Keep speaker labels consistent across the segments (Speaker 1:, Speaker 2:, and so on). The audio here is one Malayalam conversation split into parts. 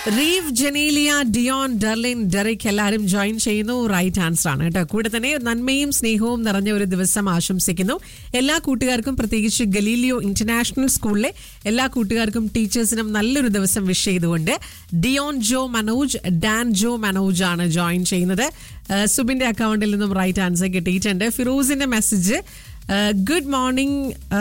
Speaker 1: റീവ് ജനീലിയ ഡിയോൺ ഡെർലിൻ ഡെറിക് എല്ലാവരും ജോയിൻ ചെയ്യുന്നു റൈറ്റ് ആൻസർ ആണ് കേട്ടോ കൂടെ തന്നെ നന്മയും സ്നേഹവും നിറഞ്ഞ ഒരു ദിവസം ആശംസിക്കുന്നു എല്ലാ കൂട്ടുകാർക്കും പ്രത്യേകിച്ച് ഗലീലിയോ ഇന്റർനാഷണൽ സ്കൂളിലെ എല്ലാ കൂട്ടുകാർക്കും ടീച്ചേഴ്സിനും നല്ലൊരു ദിവസം വിഷ് ചെയ്തുകൊണ്ട് ഡിയോൺ ജോ മനോജ് ഡാൻ ജോ മനോജ് ആണ് ജോയിൻ ചെയ്യുന്നത് ആ, സുബിന്റെ അക്കൗണ്ടിൽ നിന്നും റൈറ്റ് ആൻസർ കിട്ടിയിട്ടുണ്ട് ഫിറോസിന്റെ message good morning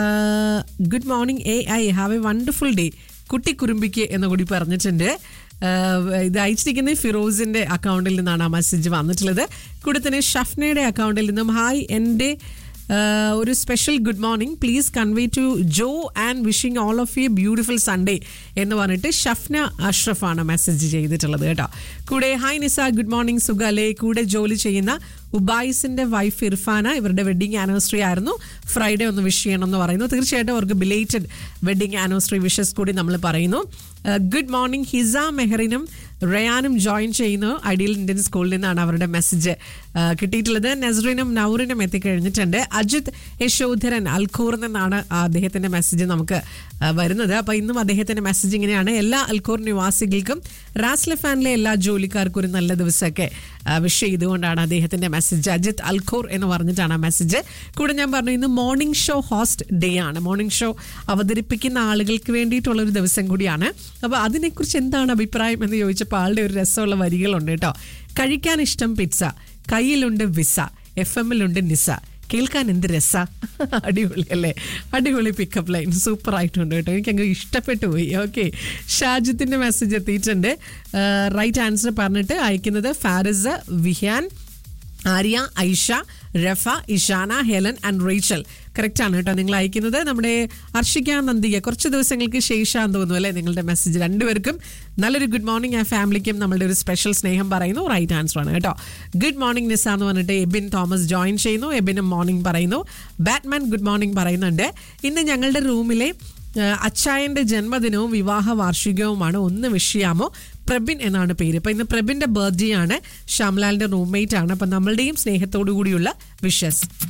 Speaker 1: good morning a I have a wonderful day കുട്ടി കുറുമ്പിക്ക് എന്ന് കൂടി പറഞ്ഞിട്ടുണ്ട് ആഹ് ഇത് അയച്ചിരിക്കുന്നത് ഫിറോസിന്റെ അക്കൗണ്ടിൽ നിന്നാണ് ആ മെസ്സേജ് വന്നിട്ടുള്ളത് കൂടെ തന്നെ ഷഫ്നയുടെ അക്കൗണ്ടിൽ നിന്നും ഹായ് എൻ്റെ ആഹ് ഒരു special good morning please convey to Jo and wishing all of you beautiful Sunday എന്ന് പറഞ്ഞിട്ട് ഷഫ്ന അഷ്റഫ് ആണ് മെസ്സേജ് ചെയ്തിട്ടുള്ളത് കേട്ടോ കൂടെ ഹായ് നിസ ഗുഡ് മോർണിംഗ് സുഖാലെ കൂടെ ജോലി ചെയ്യുന്ന ഉബായിസിന്റെ വൈഫ് ഇർഫാന ഇവരുടെ വെഡിങ് ആനിവേഴ്സറി ആയിരുന്നു ഫ്രൈഡേ ഒന്ന് വിഷ് ചെയ്യണം എന്ന് പറയുന്നു തീർച്ചയായിട്ടും അവർക്ക് ബിലേറ്റഡ് വെഡിങ് ആനിവേഴ്സറി വിഷസ് കൂടി നമ്മൾ പറയുന്നു ഗുഡ് മോർണിംഗ് ഹിസ മെഹറിനും റയാനും ജോയിൻ ചെയ്യുന്നു ഐഡിയൽ ഇന്ത്യൻ സ്കൂളിൽ നിന്നാണ് അവരുടെ മെസ്സേജ് കിട്ടിയിട്ടുള്ളത് നസ്റിനും നൗറിനും എത്തിക്കഴിഞ്ഞിട്ടുണ്ട് അജിത് യശോധരൻ അൽഖൂർ നിന്നാണ് അദ്ദേഹത്തിന്റെ മെസ്സേജ് നമുക്ക് ആ, വരുന്നത് അപ്പൊ ഇന്നും അദ്ദേഹത്തിന്റെ മെസ്സേജ് ഇങ്ങനെയാണ് എല്ലാ അൽഖൂർ നിവാസികൾക്കും റാസ്ല ഫാനിലെ എല്ലാ ജോലിക്കാർക്കും ഒരു നല്ല ദിവസമൊക്കെ വിഷ് ചെയ്തുകൊണ്ടാണ് അദ്ദേഹത്തിന്റെ മെസ്സേജ് അജിത് അൽഖൂർ എന്ന് പറഞ്ഞിട്ടാണ് ആ മെസ്സേജ് കൂടെ ഞാൻ പറഞ്ഞു ഇന്ന് മോർണിംഗ് ഷോ ഹോസ്റ്റ് ഡേ ആണ് മോർണിംഗ് ഷോ അവതരിപ്പിക്കുന്ന ആളുകൾക്ക് വേണ്ടിയിട്ടുള്ള ഒരു ദിവസം കൂടിയാണ് അപ്പോൾ അതിനെക്കുറിച്ച് എന്താണ് അഭിപ്രായം എന്ന് ചോദിച്ചപ്പോൾ ആളുടെ ഒരു രസമുള്ള വരികളുണ്ട് കേട്ടോ കഴിക്കാൻ ഇഷ്ടം പിസ്സ കയ്യിലുണ്ട് വിസ എഫ് എമ്മിലുണ്ട് നിസ കേൾക്കാൻ എന്ത് രസ അടിപൊളി അല്ലേ അടിപൊളി പിക്കപ്പ് ലൈൻ സൂപ്പർ ആയിട്ടുണ്ട് കേട്ടോ എനിക്ക് അങ്ങ് ഇഷ്ടപ്പെട്ടു പോയി ഓക്കെ ഷാജിത്തിന്റെ മെസ്സേജ് എത്തിയിട്ടുണ്ട് റൈറ്റ് ആൻസർ പറഞ്ഞിട്ട് അയക്കുന്നത് ഫാരിസ് വിഹാൻ ആര്യ ഐഷ റഫ ഇഷാന ഹെലൻ ആൻഡ് റേച്ചൽ കറക്റ്റ് ആണ് കേട്ടോ നിങ്ങൾ അയക്കുന്നത് നമ്മുടെ അർഷിക നന്ദിക കുറച്ച് ദിവസങ്ങൾക്ക് ശേഷമാണെന്ന് തോന്നുന്നു അല്ലേ നിങ്ങളുടെ മെസ്സേജ് രണ്ടുപേർക്കും നല്ലൊരു ഗുഡ് മോർണിംഗ് ആ ഫാമിലിക്കും നമ്മളുടെ ഒരു സ്പെഷ്യൽ സ്നേഹം പറയുന്നു റൈറ്റ് ആൻസർ ആണ് കേട്ടോ ഗുഡ് മോർണിംഗ് നിസ എന്ന് പറഞ്ഞിട്ട് എബിൻ തോമസ് ജോയിൻ ചെയ്യുന്നു എബിനും മോർണിംഗ് പറയുന്നു ബാറ്റ്മാൻ ഗുഡ് മോർണിംഗ് പറയുന്നുണ്ട് ഇന്ന് ഞങ്ങളുടെ റൂമിലെ ഏഹ് അച്ചായന്റെ ജന്മദിനവും വിവാഹ വാർഷികവുമാണ് ഒന്ന് വിഷയാമോ പ്രബിൻ എന്നാണ് പേര് അപ്പൊ ഇന്ന് പ്രബിന്റെ ബർത്ത്ഡേ ആണ് ശ്യാംലാലിന്റെ റൂംമേറ്റ് ആണ് അപ്പൊ നമ്മളുടെയും സ്നേഹത്തോടു കൂടിയുള്ള വിഷസ്